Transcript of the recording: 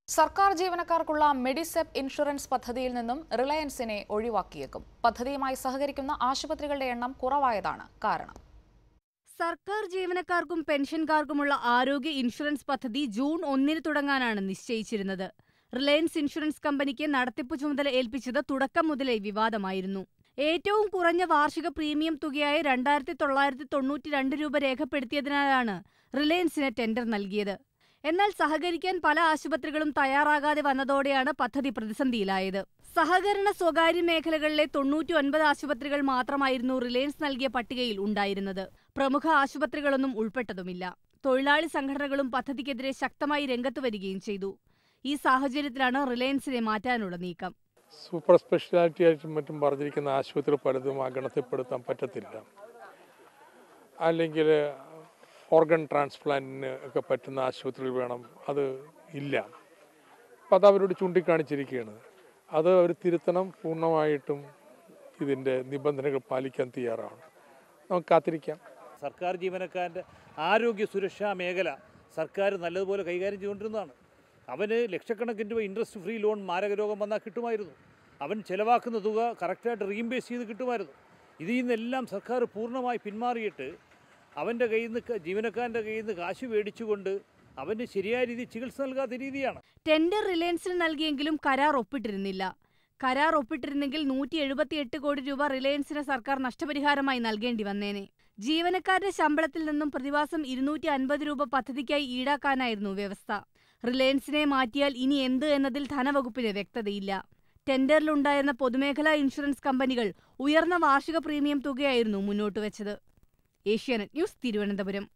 സർക്കാർ ജീവനക്കാർക്കുള്ള മെഡിസെപ്പ് ഇൻഷുറൻസ് പദ്ധതിയിൽ നിന്നും റിലയൻസിനെ ഒഴിവാക്കിയേക്കും പദ്ധതിയുമായി സഹകരിക്കുന്ന ആശുപത്രികളുടെ എണ്ണം കുറവായതാണ് കാരണം സർക്കാർ ജീവനക്കാർക്കും പെൻഷൻകാർക്കുമുള്ള ആരോഗ്യ ഇൻഷുറൻസ് പദ്ധതി ജൂൺ ഒന്നിന് തുടങ്ങാനാണ് നിശ്ചയിച്ചിരുന്നത് റിലയൻസ് ഇൻഷുറൻസ് കമ്പനിക്ക് നടത്തിപ്പ് ചുമതല ഏൽപ്പിച്ചത് തുടക്കം മുതലേ വിവാദമായിരുന്നു ഏറ്റവും കുറഞ്ഞ വാർഷിക പ്രീമിയം തുകയായ രണ്ടായിരത്തി തൊള്ളായിരത്തി തൊണ്ണൂറ്റി രണ്ട് രൂപ രേഖപ്പെടുത്തിയതിനാലാണ് റിലയൻസിന് ടെൻഡർ നൽകിയത് എന്നാൽ സഹകരിക്കാൻ പല ആശുപത്രികളും തയ്യാറാകാതെ വന്നതോടെയാണ് പദ്ധതി പ്രതിസന്ധിയിലായത് സഹകരണ സ്വകാര്യ മേഖലകളിലെ തൊണ്ണൂറ്റി ഒൻപത് ആശുപത്രികൾ മാത്രമായിരുന്നു റിലയൻസ് നൽകിയ പട്ടികയിൽ ഉണ്ടായിരുന്നത് പ്രമുഖ ആശുപത്രികളൊന്നും ഉൾപ്പെട്ടതുമില്ല തൊഴിലാളി സംഘടനകളും പദ്ധതിക്കെതിരെ ശക്തമായി രംഗത്ത് വരികയും ചെയ്തു ഈ സാഹചര്യത്തിലാണ് റിലയൻസിനെ മാറ്റാനുള്ള നീക്കം സൂപ്പർ സ്പെഷ്യാലിറ്റി ആയിട്ടും മറ്റും പറഞ്ഞിരിക്കുന്ന ആശുപത്രി പലതും ആ ഗണത്തിൽപ്പെടുത്താൻ പറ്റത്തില്ല അല്ലെങ്കിൽ ഓർഗൻ ട്രാൻസ്പ്ലാന്റിന് ഒക്കെ പറ്റുന്ന ആശുപത്രികൾ വേണം അത് ഇല്ല അപ്പം അത് അവരോട് ചൂണ്ടിക്കാണിച്ചിരിക്കുകയാണ് അത് അവർ തിരുത്തണം പൂർണ്ണമായിട്ടും ഇതിൻ്റെ നിബന്ധനകൾ പാലിക്കാൻ തയ്യാറാണ് നമുക്ക് കാത്തിരിക്കാം സർക്കാർ ജീവനക്കാരൻ്റെ ആരോഗ്യ സുരക്ഷാ മേഖല സർക്കാർ നല്ലതുപോലെ കൈകാര്യം ചെയ്തുകൊണ്ടിരുന്നതാണ് അവന് ലക്ഷക്കണക്കിന് രൂപ ഇൻട്രസ്റ്റ് ഫ്രീ ലോൺ മാരകരോഗം വന്നാൽ കിട്ടുമായിരുന്നു അവൻ ചിലവാക്കുന്ന തുക കറക്റ്റായിട്ട് റീംബേസ് ചെയ്ത് കിട്ടുമായിരുന്നു ഇതിൽ നിന്നെല്ലാം സർക്കാർ പൂർണ്ണമായി പിന്മാറിയിട്ട് അവൻ്റെ കയ്യിൽ നിന്ന് ജീവനക്കാരൻ്റെ കയ്യിൽ നിന്ന് കാശ് മേടിച്ചുകൊണ്ട് അവന് ശരിയായ രീതിയിൽ ചികിത്സ നൽകാത്ത രീതിയാണ് ടെൻഡർ റിലയൻസിന് നൽകിയെങ്കിലും കരാർ ഒപ്പിട്ടിരുന്നില്ല കരാർ ഒപ്പിട്ടിരുന്നെങ്കിൽ നൂറ്റി എഴുപത്തിയെട്ട് കോടി രൂപ റിലയൻസിന് സർക്കാർ നഷ്ടപരിഹാരമായി നൽകേണ്ടി വന്നേനെ ജീവനക്കാരുടെ ശമ്പളത്തിൽ നിന്നും പ്രതിമാസം ഇരുന്നൂറ്റി അൻപത് രൂപ പദ്ധതിക്കായി ഈടാക്കാനായിരുന്നു വ്യവസ്ഥ റിലയൻസിനെ മാറ്റിയാൽ ഇനി എന്ത് എന്നതിൽ ധനവകുപ്പിന് വ്യക്തതയില്ല ടെൻഡറിലുണ്ടായിരുന്ന പൊതുമേഖലാ ഇൻഷുറൻസ് കമ്പനികൾ ഉയർന്ന വാർഷിക പ്രീമിയം തുകയായിരുന്നു മുന്നോട്ട് വെച്ചത് ഏഷ്യാനെറ്റ് ന്യൂസ് തിരുവനന്തപുരം